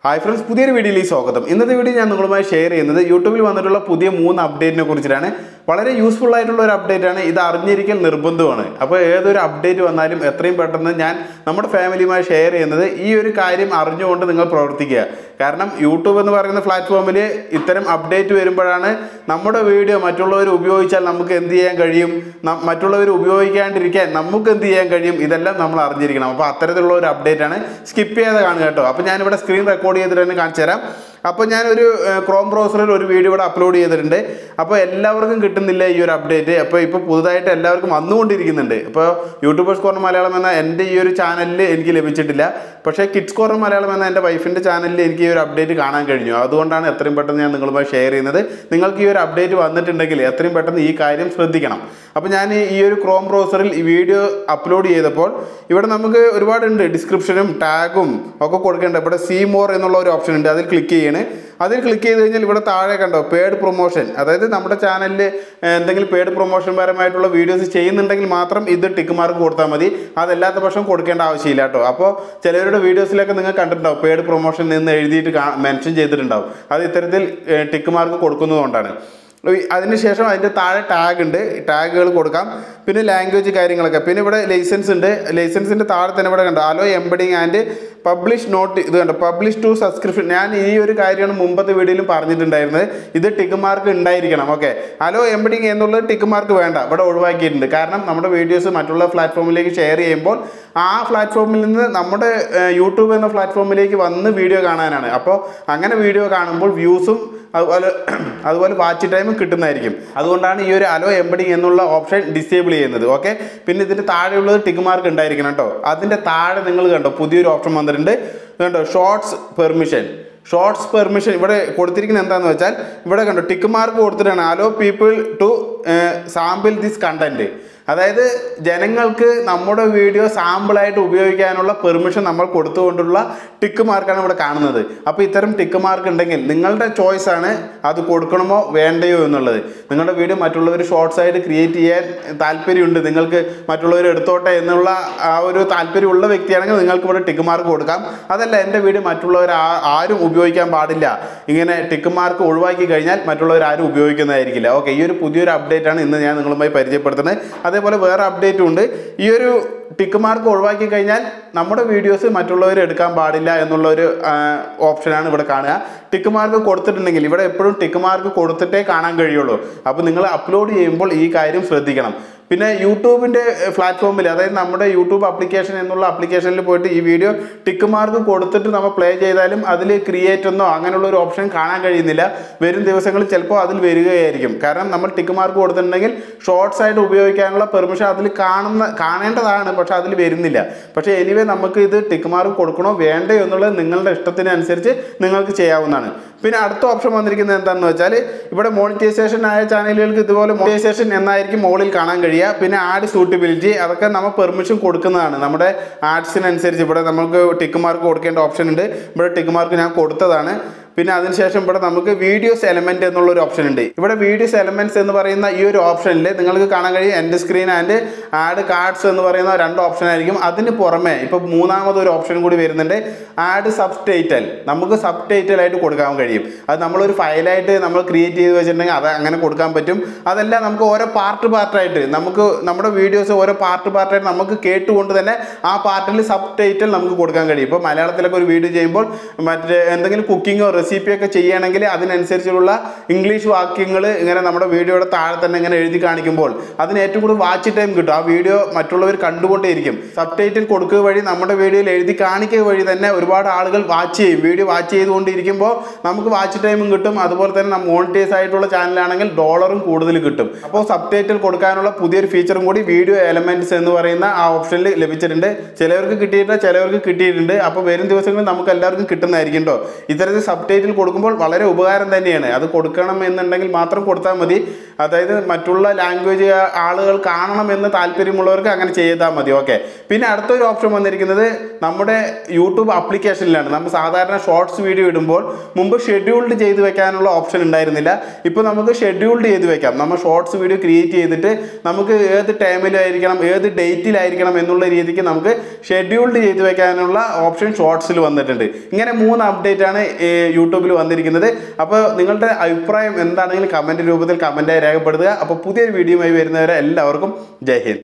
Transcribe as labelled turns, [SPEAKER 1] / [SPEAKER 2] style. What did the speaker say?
[SPEAKER 1] hi friends പുതിയൊരു വീഡിയോയിലേക്ക് സ്വാഗതം ഇന്നത്തെ വീഡിയോ ഞാൻ നിങ്ങളുമായി ഷെയർ ചെയ്യുന്നത് യൂട്യൂബിൽ വന്നിട്ടുള്ള പുതിയ മൂന്ന് അപ്ഡേറ്റിനെ കുറിച്ചിട്ടാണ് വളരെ യൂസ്ഫുൾ ആയിട്ടുള്ള ഒരു അപ്ഡേറ്റ് ആണ് ഇത് അറിഞ്ഞിരിക്കൽ നിർബന്ധമാണ് അപ്പോൾ ഏതൊരു അപ്ഡേറ്റ് വന്നാലും എത്രയും പെട്ടെന്ന് ഞാൻ നമ്മുടെ ഫാമിലിയുമായി ഷെയർ ചെയ്യുന്നത് ഈ ഒരു കാര്യം അറിഞ്ഞുകൊണ്ട് നിങ്ങൾ പ്രവർത്തിക്കുക കാരണം യൂട്യൂബ് എന്ന് പറയുന്ന പ്ലാറ്റ്ഫോമിൽ ഇത്തരം അപ്ഡേറ്റ് വരുമ്പോഴാണ് നമ്മുടെ വീഡിയോ മറ്റുള്ളവർ ഉപയോഗിച്ചാൽ നമുക്ക് എന്ത് ചെയ്യാൻ കഴിയും ന- മറ്റുള്ളവർ ഉപയോഗിക്കാണ്ടിരിക്കാൻ നമുക്ക് എന്ത് ചെയ്യാൻ കഴിയും ഇതെല്ലാം നമ്മൾ അറിഞ്ഞിരിക്കണം അപ്പോൾ അത്തരത്തിലുള്ള ഒരു അപ്ഡേറ്റ് ആണ് സ്കിപ്പ് ചെയ്യാതെ കാണുക കേട്ടോ അപ്പോൾ ഞാനിവിടെ സ്ക്രീൻ റെക്കോർഡ് ചെയ്തിട്ട് തന്നെ കാണിച്ചു തരാം അപ്പോൾ ഞാനൊരു ക്രോം ബ്രൗസറിൽ ഒരു വീഡിയോ ഇവിടെ അപ്ലോഡ് ചെയ്തിട്ടുണ്ട് അപ്പോൾ എല്ലാവർക്കും കിട്ടുന്നില്ല ഈ ഒരു അപ്ഡേറ്റ് അപ്പോൾ ഇപ്പോൾ പുതുതായിട്ട് എല്ലാവർക്കും വന്നുകൊണ്ടിരിക്കുന്നുണ്ട് ഇപ്പോൾ യൂട്യൂബേഴ്സ് കോർണർ മലയാളം എന്ന എൻ്റെ ഈ ഒരു ചാനലിൽ എനിക്ക് ലഭിച്ചിട്ടില്ല പക്ഷേ കിഡ്സ് കോർണർ മലയാളം എന്ന എൻ്റെ വൈഫിൻ്റെ ചാനലിൽ എനിക്ക് ഈ ഒരു അപ്ഡേറ്റ് കാണാൻ കഴിഞ്ഞു അതുകൊണ്ടാണ് എത്രയും പെട്ടെന്ന് ഞാൻ നിങ്ങളുമായി ഷെയർ ചെയ്യുന്നത് നിങ്ങൾക്ക് ഈ ഒരു അപ്ഡേറ്റ് വന്നിട്ടുണ്ടെങ്കിൽ എത്രയും പെട്ടെന്ന് ഈ കാര്യം ശ്രദ്ധിക്കണം അപ്പോൾ ഞാൻ ഈ ഒരു ക്രോം ബ്രൗസറിൽ ഈ വീഡിയോ അപ്ലോഡ് ചെയ്തപ്പോൾ ഇവിടെ നമുക്ക് ഒരുപാടുണ്ട് ഡിസ്ക്രിപ്ഷനും ടാഗും ഒക്കെ കൊടുക്കേണ്ട ഇവിടെ സീ മോർ എന്നുള്ള ഒരു ഓപ്ഷൻ ഉണ്ട് അതിൽ ക്ലിക്ക് ചെയ്യണേ അതിൽ ക്ലിക്ക് ചെയ്ത് കഴിഞ്ഞാൽ ഇവിടെ താഴെ കണ്ടോ പേഡ് പ്രൊമോഷൻ അതായത് നമ്മുടെ ചാനലിൽ എന്തെങ്കിലും പേഡ് പ്രൊമോഷൻ പരമായിട്ടുള്ള വീഡിയോസ് ചെയ്യുന്നുണ്ടെങ്കിൽ മാത്രം ഇത് ടിക്ക് മാർക്ക് കൊടുത്താൽ മതി അതല്ലാത്ത പക്ഷം കൊടുക്കേണ്ട ആവശ്യമില്ല കേട്ടോ അപ്പോൾ ചിലവരുടെ വീഡിയോസിലൊക്കെ നിങ്ങൾ കണ്ടിട്ടുണ്ടാവും പേഡ് പ്രൊമോഷൻ എന്ന് എഴുതിയിട്ട് മെൻഷൻ ചെയ്തിട്ടുണ്ടാവും അത് ഇത്തരത്തിൽ ടിക്ക് മാർക്ക് കൊടുക്കുന്നതുകൊണ്ടാണ് ഈ- അതിനുശേഷം അതിൻ്റെ താഴെ ടാഗ് ഉണ്ട് ടാഗുകൾ കൊടുക്കാം പിന്നെ ലാംഗ്വേജ് കാര്യങ്ങളൊക്കെ പിന്നെ ഇവിടെ ലൈസൻസ് ഉണ്ട് ലൈസൻസിൻ്റെ താഴെ തന്നെ ഇവിടെ കണ്ടോ അലോ എംബഡിങ് ആൻഡ് പബ്ലിഷ് നോട്ട് ഇത് കണ്ടോ പബ്ലിഷ് ടു സബ്സ്ക്രിപ്ഷൻ ഞാൻ ഈ ഒരു കാര്യമാണ് മുമ്പത്തെ വീഡിയോയിലും പറഞ്ഞിട്ടുണ്ടായിരുന്നത് ഇത് ടിക്ക് മാർക്ക് ഉണ്ടായിരിക്കണം ഓക്കെ അലോ എംബഡിങ് എന്നുള്ളത് ടിക്ക് മാർക്ക് വേണ്ട ഇവിടെ ഒഴിവാക്കിയിട്ടുണ്ട് കാരണം നമ്മുടെ വീഡിയോസ് മറ്റുള്ള പ്ലാറ്റ്ഫോമിലേക്ക് ഷെയർ ചെയ്യുമ്പോൾ ആ പ്ലാറ്റ്ഫോമിൽ നിന്ന് നമ്മുടെ ഏഹ്, യൂട്യൂബ് എന്ന പ്ലാറ്റ്ഫോമിലേക്ക് വന്ന് വീഡിയോ കാണാനാണ് അപ്പോൾ അങ്ങനെ വീഡിയോ കാണുമ്പോൾ വ്യൂസും അതുപോലെ അതുപോലെ വാച്ച് ടൈമും കിട്ടുന്നതായിരിക്കും അതുകൊണ്ടാണ് ഈ ഒരു അലോ എംബഡിങ് എന്നുള്ള ഓപ്ഷൻ ഡിസേബിൾ ചെയ്യുന്നത് ഓക്കെ പിന്നെ ഇതിൻ്റെ താഴെയുള്ളത് ടിക്ക് മാർക്ക് ഉണ്ടായിരിക്കണം കേട്ടോ അതിൻ്റെ താഴെ നിങ്ങൾ കണ്ടോ പുതിയൊരു ഓപ്ഷൻ വന്നിട്ടുണ്ട് കണ്ടോ ഷോർട്സ് പെർമിഷൻ ഷോർട്സ് പെർമിഷൻ ഇവിടെ കൊടുത്തിരിക്കുന്നത് എന്താണെന്ന് വെച്ചാൽ ഇവിടെ കണ്ടോ ടിക്ക് മാർക്ക് കൊടുത്തിട്ടാണ് allow people to sample this content അതായത് ജനങ്ങൾക്ക് നമ്മുടെ വീഡിയോ സാമ്പിളായിട്ട് ഉപയോഗിക്കാനുള്ള പെർമിഷൻ നമ്മൾ കൊടുത്തുകൊണ്ടുള്ള ടിക്ക് മാർക്കാണ് ഇവിടെ കാണുന്നത് അപ്പോൾ ഇത്തരം ടിക്ക് മാർക്ക് ഉണ്ടെങ്കിൽ നിങ്ങളുടെ ചോയ്സ് ആണ് അത് കൊടുക്കണമോ വേണ്ടയോ എന്നുള്ളത് നിങ്ങളുടെ വീഡിയോ മറ്റുള്ളവർ ഷോർട്സ് ആയിട്ട് ക്രിയേറ്റ് ചെയ്യാൻ താല്പര്യമുണ്ട് നിങ്ങൾക്ക് മറ്റുള്ളവർ എടുത്തോട്ടെ എന്നുള്ള ആ ഒരു താല്പര്യമുള്ള വ്യക്തിയാണെങ്കിൽ നിങ്ങൾക്ക് ഇവിടെ ടിക്ക് മാർക്ക് കൊടുക്കാം അതല്ല എൻ്റെ വീഡിയോ മറ്റുള്ളവർ ആ- ആരും ഉപയോഗിക്കാൻ പാടില്ല ഇങ്ങനെ ടിക്ക് മാർക്ക് ഒഴിവാക്കി കഴിഞ്ഞാൽ മറ്റുള്ളവർ ആരും ഉപയോഗിക്കുന്നതായിരിക്കില്ല ഓക്കെ ഈ ഒരു പുതിയൊരു അപ്ഡേറ്റ് ആണ് ഇന്ന് ഞാൻ നിങ്ങളുമായി പരിചയപ്പെടുത്തുന്നത് അതേപോലെ വേറെ അപ്ഡേറ്റും ഉണ്ട് ഈ ഒരു ടിക്ക് മാർക്ക് ഒഴിവാക്കി കഴിഞ്ഞാൽ നമ്മുടെ വീഡിയോസ് മറ്റുള്ളവർ എടുക്കാൻ പാടില്ല എന്നുള്ള ഒരു ഓപ്ഷനാണ് ഇവിടെ കാണുക ടിക്ക് മാർക്ക് കൊടുത്തിട്ടുണ്ടെങ്കിൽ ഇവിടെ എപ്പോഴും ടിക്ക് മാർക്ക് കൊടുത്തിട്ടേ കാണാൻ കഴിയുള്ളൂ അപ്പോൾ നിങ്ങൾ അപ്ലോഡ് ചെയ്യുമ്പോൾ ഈ കാര്യം ശ്രദ്ധിക്കണം പിന്നെ യൂട്യൂബിൻ്റെ പ്ലാറ്റ്ഫോമിൽ അതായത് നമ്മുടെ യൂട്യൂബ് ആപ്ലിക്കേഷൻ എന്നുള്ള ആപ്ലിക്കേഷനിൽ പോയിട്ട് ഈ വീഡിയോ ടിക്ക് മാർക്ക് കൊടുത്തിട്ട് നമ്മൾ പ്ലേ ചെയ്താലും അതിൽ ക്രിയേറ്റ് എന്നോ അങ്ങനെയുള്ള ഒരു ഓപ്ഷൻ കാണാൻ കഴിയുന്നില്ല വരും ദിവസങ്ങളിൽ ചിലപ്പോൾ അതിൽ വരികയായിരിക്കും കാരണം നമ്മൾ ടിക്ക് മാർക്ക് കൊടുത്തിട്ടുണ്ടെങ്കിൽ ഷോർട്സ് ആയിട്ട് ഉപയോഗിക്കാനുള്ള പെർമിഷൻ അതിൽ കാണുന്ന കാണേണ്ടതാണ് പക്ഷേ അതിൽ വരുന്നില്ല പക്ഷേ എനിവേ നമുക്ക് ഇത് ടിക്ക് മാർക്ക് കൊടുക്കണോ വേണ്ടയോ എന്നുള്ളത് നിങ്ങളുടെ ഇഷ്ടത്തിനനുസരിച്ച് നിങ്ങൾക്ക് ചെയ്യാവുന്നതാണ് പിന്നെ അടുത്ത ഓപ്ഷൻ വന്നിരിക്കുന്നത് എന്താണെന്ന് വെച്ചാൽ ഇവിടെ മോണിറ്റൈസേഷൻ ആയ ചാനലുകൾക്ക് ഇതുപോലെ മോണിറ്റൈസേഷൻ എന്നായിരിക്കും മുകളിൽ കാണാൻ കഴിയുക പിന്നെ ആഡ് സൂട്ടബിലിറ്റി അതൊക്കെ നമ്മൾ പെർമിഷൻ കൊടുക്കുന്നതാണ് നമ്മുടെ ആഡ്സിനനുസരിച്ച് ഇവിടെ നമുക്ക് ടിക്ക് മാർക്ക് കൊടുക്കേണ്ട ഓപ്ഷൻ ഉണ്ട് ഇവിടെ ടിക്ക് മാർക്ക് ഞാൻ കൊടുത്തതാണ് പിന്നെ അതിനുശേഷം ഇവിടെ നമുക്ക് വീഡിയോസ് എലമെന്റ് എന്നുള്ള ഒരു ഓപ്ഷൻ ഉണ്ട് ഇവിടെ വീഡിയോസ് എലമെന്റ്സ് എന്ന് പറയുന്ന ഈ ഒരു ഓപ്ഷനിൽ നിങ്ങൾക്ക് കാണാൻ കഴിയും എൻ്റെ സ്ക്രീൻ ആൻഡ് ആഡ് കാർഡ്സ് എന്ന് പറയുന്ന രണ്ട് ഓപ്ഷൻ ആയിരിക്കും അതിന് പുറമെ ഇപ്പോൾ മൂന്നാമത് ഒരു ഓപ്ഷൻ കൂടി വരുന്നുണ്ട് ആഡ് സബ് ടൈറ്റൽ നമുക്ക് സബ് ടൈറ്റൽ ആയിട്ട് കൊടുക്കാൻ കഴിയും അത് നമ്മളൊരു ഫയലായിട്ട് നമ്മൾ ക്രിയേറ്റ് ചെയ്ത് വെച്ചിട്ടുണ്ടെങ്കിൽ അത് അങ്ങനെ കൊടുക്കാൻ പറ്റും അതല്ല നമുക്ക് ഓരോ പാർട്ട് പാർട്ടായിട്ട് നമുക്ക് നമ്മുടെ വീഡിയോസ് ഓരോ പാർട്ട് പാർട്ടായിട്ട് നമുക്ക് കേട്ടുകൊണ്ട് തന്നെ ആ പാർട്ടിൽ സബ് ടൈറ്റൽ നമുക്ക് കൊടുക്കാൻ കഴിയും ഇപ്പോൾ മലയാളത്തിലൊക്കെ ഒരു വീഡിയോ ചെയ്യുമ്പോൾ മറ്റേ എന്തെങ്കിലും കുക്കിങ്ങോ റെസിപ്പിയൊക്കെ ചെയ്യുകയാണെങ്കിൽ അതിനനുസരിച്ചുള്ള ഇംഗ്ലീഷ് വാക്യങ്ങൾ ഇങ്ങനെ നമ്മുടെ വീഡിയോയുടെ താഴെ തന്നെ ഇങ്ങനെ എഴുതി കാണിക്കുമ്പോൾ അതിന് ഏറ്റവും കൂടുതൽ വാച്ച് ടൈം കിട്ടും ആ വീഡിയോ മറ്റുള്ളവർ കണ്ടുകൊണ്ടേയിരിക്കും സബ് ടൈറ്റിൽ കൊടുക്കുക വഴി നമ്മുടെ വീഡിയോയിൽ എഴുതി കാണിക്കുക വഴി തന്നെ ഒരുപാട് ആളുകൾ വാച്ച് ചെയ്യും വീഡിയോ വാച്ച് ചെയ്തുകൊണ്ടിരിക്കുമ്പോൾ നമുക്ക് വാച്ച് ടൈമും കിട്ടും അതുപോലെ തന്നെ മോണിറ്റൈസ് ആയിട്ടുള്ള ചാനലാണെങ്കിൽ ഡോളറും കൂടുതൽ കിട്ടും അപ്പോൾ സബ് ടൈറ്റിൽ കൊടുക്കാനുള്ള പുതിയൊരു ഫീച്ചറും കൂടി വീഡിയോ എലമെന്റ്സ് എന്ന് പറയുന്ന ആ ഓപ്ഷനിൽ ലഭിച്ചിട്ടുണ്ട് ചിലവർക്ക് കിട്ടിയിട്ടില്ല ചിലവർക്ക് കിട്ടിയിട്ടുണ്ട് അപ്പോൾ വരും ദിവസങ്ങളിൽ നമുക്ക് എല്ലാവർക്കും കിട്ടുന്നതായിരിക്കും കേട്ടോ ഇത്തരത്തിൽ സബ് അപ്ഡേറ്റിൽ കൊടുക്കുമ്പോൾ വളരെ ഉപകാരം തന്നെയാണ് അത് കൊടുക്കണം എന്നുണ്ടെങ്കിൽ മാത്രം കൊടുത്താൽ മതി അതായത് മറ്റുള്ള ലാംഗ്വേജ് ആളുകൾ കാണണമെന്ന് താല്പര്യമുള്ളവർക്ക് അങ്ങനെ ചെയ്താൽ മതി ഓക്കെ പിന്നെ അടുത്തൊരു ഓപ്ഷൻ വന്നിരിക്കുന്നത് നമ്മുടെ യൂട്യൂബ് ആപ്ലിക്കേഷനിലാണ് നമ്മൾ സാധാരണ ഷോർട്സ് വീഡിയോ ഇടുമ്പോൾ മുമ്പ് ഷെഡ്യൂൾഡ് ചെയ്ത് വെക്കാനുള്ള ഓപ്ഷൻ ഉണ്ടായിരുന്നില്ല ഇപ്പോൾ നമുക്ക് ഷെഡ്യൂൾഡ് ചെയ്ത് വെക്കാം നമ്മൾ ഷോർട്സ് വീഡിയോ ക്രിയേറ്റ് ചെയ്തിട്ട് നമുക്ക് ഏത് ടൈമിലായിരിക്കണം ഏത് ഡേറ്റിലായിരിക്കണം എന്നുള്ള രീതിക്ക് നമുക്ക് ഷെഡ്യൂൾഡ് ചെയ്ത് വെക്കാനുള്ള ഓപ്ഷൻ ഷോർട്സിൽ വന്നിട്ടുണ്ട് ഇങ്ങനെ മൂന്ന് അപ്ഡേറ്റ് ആണ് ഈ യൂട്യൂബിൽ വന്നിരിക്കുന്നത് അപ്പോൾ നിങ്ങളുടെ അഭിപ്രായം എന്താണെങ്കിലും കമൻറ്റ് രൂപത്തിൽ കമൻറ്റായി രേഖപ്പെടുത്തുക അപ്പോൾ പുതിയൊരു വീഡിയോയുമായി വരുന്നവരെ എല്ലാവർക്കും ജയ് ഹിന്ദ്